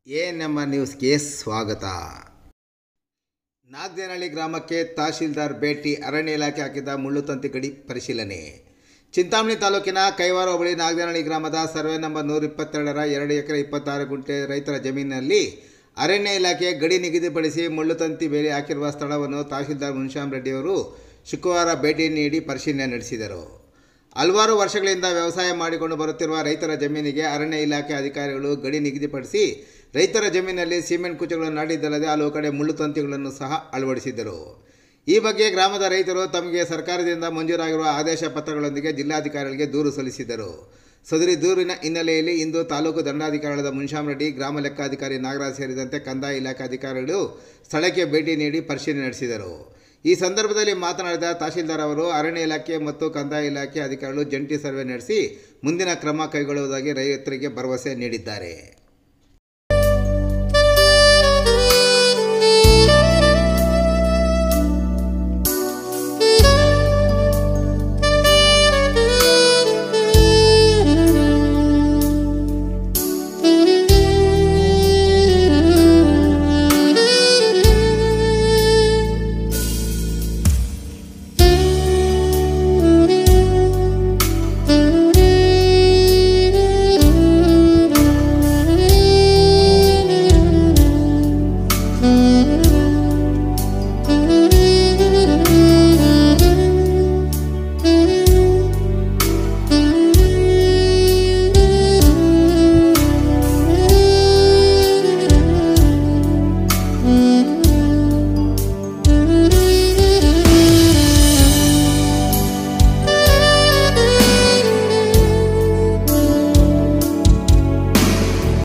A ನಮ್ಮ ನ್ಯೂಸ್ಗೆ ಸ್ವಾಗತ ನಾಗದೇನಹಳ್ಳಿ ಗ್ರಾಮಕ್ಕೆ ತಹಶೀಲ್ದಾರ್ ಭೇಟಿ ಅರಣ್ಯ ಇಲಾಖೆ ಹಾಕಿದ ಮುಳ್ಳುತಂತಿ ಗಡಿ ಪರಿಶೀಲನೆ ಚಿಂತಾಮಣಿ ತಾಲೂಕಿನ ಕೈವಾರ ಹೋಬಳಿ ನಾಗದೇನಹಳ್ಳಿ ಗ್ರಾಮದ ಸರ್ವೆ ನಂಬರ್ ನೂರ ಇಪ್ಪತ್ತೆರಡರ ಎರಡು ಎಕರೆ ಇಪ್ಪತ್ತಾರು ಗುಂಟೆ ರೈತರ ಜಮೀನಿನಲ್ಲಿ ಅರಣ್ಯ ಇಲಾಖೆ ಗಡಿ ನಿಗದಿಪಡಿಸಿ ಮುಳ್ಳುತಂತಿ ಬೇಲಿ ಹಾಕಿರುವ ಸ್ಥಳವನ್ನು ತಹಶೀಲ್ದಾರ್ ಮುನ್ಶ್ಯಾಮ್ ರೆಡ್ಡಿಯವರು ಶುಕ್ರವಾರ ಭೇಟಿ ನೀಡಿ ಪರಿಶೀಲನೆ ನಡೆಸಿದರು ಹಲವಾರು ವರ್ಷಗಳಿಂದ ವ್ಯವಸಾಯ ಮಾಡಿಕೊಂಡು ಬರುತ್ತಿರುವ ರೈತರ ಜಮೀನಿಗೆ ಅರಣ್ಯ ಇಲಾಖೆ ಅಧಿಕಾರಿಗಳು ಗಡಿ ನಿಗದಿಪಡಿಸಿ ರೈತರ ಜಮೀನಲ್ಲಿ ಸಿಮೆಂಟ್ ಕುಚ್ಚಗಳನ್ನು ನಾಟಿದ್ದಲ್ಲದೆ ಹಲವು ಕಡೆ ಮುಳ್ಳು ತಂತಿಗಳನ್ನು ಸಹ ಅಳವಡಿಸಿದ್ದರು ಈ ಬಗ್ಗೆ ಗ್ರಾಮದ ರೈತರು ತಮಗೆ ಸರ್ಕಾರದಿಂದ ಮಂಜೂರಾಗಿರುವ ಆದೇಶ ಪತ್ರಗಳೊಂದಿಗೆ ಜಿಲ್ಲಾಧಿಕಾರಿಗಳಿಗೆ ದೂರು ಸಲ್ಲಿಸಿದರು ಸದರಿ ದೂರಿನ ಹಿನ್ನೆಲೆಯಲ್ಲಿ ಇಂದು ತಾಲೂಕು ದಂಡಾಧಿಕಾರಿಗಳಾದ ಮುನ್ಶ್ಯಾಮ್ ರೆಡ್ಡಿ ಗ್ರಾಮ ಲೆಕ್ಕಾಧಿಕಾರಿ ನಾಗರಾಜ್ ಸೇರಿದಂತೆ ಕಂದಾಯ ಇಲಾಖೆ ಅಧಿಕಾರಿಗಳು ಸ್ಥಳಕ್ಕೆ ಭೇಟಿ ನೀಡಿ ಪರಿಶೀಲನೆ ನಡೆಸಿದರು ಈ ಸಂದರ್ಭದಲ್ಲಿ ಮಾತನಾಡಿದ ತಹಶೀಲ್ದಾರ್ ಅವರು ಅರಣ್ಯ ಇಲಾಖೆ ಮತ್ತು ಕಂದಾಯ ಇಲಾಖೆ ಅಧಿಕಾರಿಗಳು ಜಂಟಿ ಸರ್ವೆ ನಡೆಸಿ ಮುಂದಿನ ಕ್ರಮ ಕೈಗೊಳ್ಳುವುದಾಗಿ ರೈತರಿಗೆ ಭರವಸೆ ನೀಡಿದ್ದಾರೆ